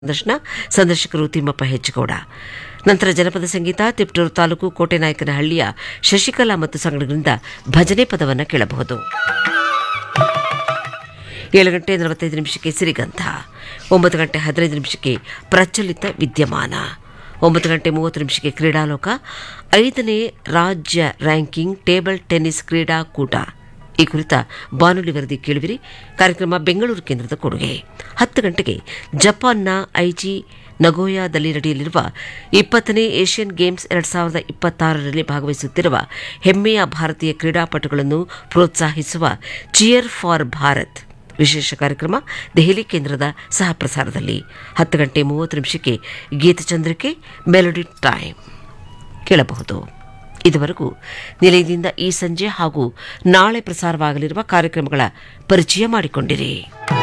ಸಂದರ್ಶನ ಸಂದರ್ಶಕರು ತಿಮ್ಮಪ್ಪ ಹೆಜ್ಜಗೌಡ ನಂತರ ಜನಪದ ಸಂಗೀತ ತಿಪ್ಟೂರು ತಾಲೂಕು ಕೋಟೆನಾಯಕನಹಳ್ಳಿಯ ಶಶಿಕಲಾ ಮತ್ತು ಸಂಗಡಗಳಿಂದ ಭಜನೆ ಪದವನ್ನು ಕೇಳಬಹುದು ಏಳು ಗಂಟೆ ನಲವತ್ತೈದು ನಿಮಿಷಕ್ಕೆ ಸಿರಿಗಂಧ ಒಂಬತ್ತು ಗಂಟೆ ಹದಿನೈದು ನಿಮಿಷಕ್ಕೆ ಪ್ರಚಲಿತ ವಿದ್ಯಮಾನ ಒಂಬತ್ತು ಗಂಟೆ ಮೂವತ್ತು ನಿಮಿಷಕ್ಕೆ ಕ್ರೀಡಾಲೋಕ ಐದನೇ ರಾಜ್ಯ ರ್ಯಾಂಕಿಂಗ್ ಟೇಬಲ್ ಟೆನ್ನಿಸ್ ಕ್ರೀಡಾಕೂಟ ಈ ಕುರಿತ ಬಾನುಲಿ ವರದಿ ಕೇಳುವಿರಿ ಕಾರ್ಯಕ್ರಮ ಬೆಂಗಳೂರು ಕೇಂದ್ರದ ಕೊಡುಗೆ ಹತ್ತು ಗಂಟೆಗೆ ಜಪಾನ್ನ ಐಜಿ ನಗೋಯಾದಲ್ಲಿ ನಡೆಯಲಿರುವ ಇಪ್ಪತ್ತನೇ ಏಷ್ಯನ್ ಗೇಮ್ಸ್ ಎರಡ್ ಸಾವಿರದ ಇಪ್ಪತ್ತಾರರಲ್ಲಿ ಭಾಗವಹಿಸುತ್ತಿರುವ ಹೆಮ್ಮೆಯ ಭಾರತೀಯ ಕ್ರೀಡಾಪಟುಗಳನ್ನು ಪ್ರೋತ್ಸಾಹಿಸುವ ಚಿಯರ್ ಫಾರ್ ಭಾರತ್ ವಿಶೇಷ ಕಾರ್ಯಕ್ರಮ ದೆಹಲಿ ಕೇಂದ್ರದ ಸಹ ಪ್ರಸಾರದಲ್ಲಿ ಹತ್ತು ಗಂಟೆ ಮೂವತ್ತು ನಿಮಿಷಕ್ಕೆ ಗೀತಚಂದ್ರಿಕೆ ಮೆಲೋಡಿ ಟೈಮ್ ಕೇಳಬಹುದು ಇದುವರೆಗೂ ನಿಲಯದಿಂದ ಈ ಸಂಜೆ ಹಾಗೂ ನಾಳೆ ಪ್ರಸಾರವಾಗಲಿರುವ ಕಾರ್ಯಕ್ರಮಗಳ ಪರಿಚಯ ಮಾಡಿಕೊಂಡಿರಿ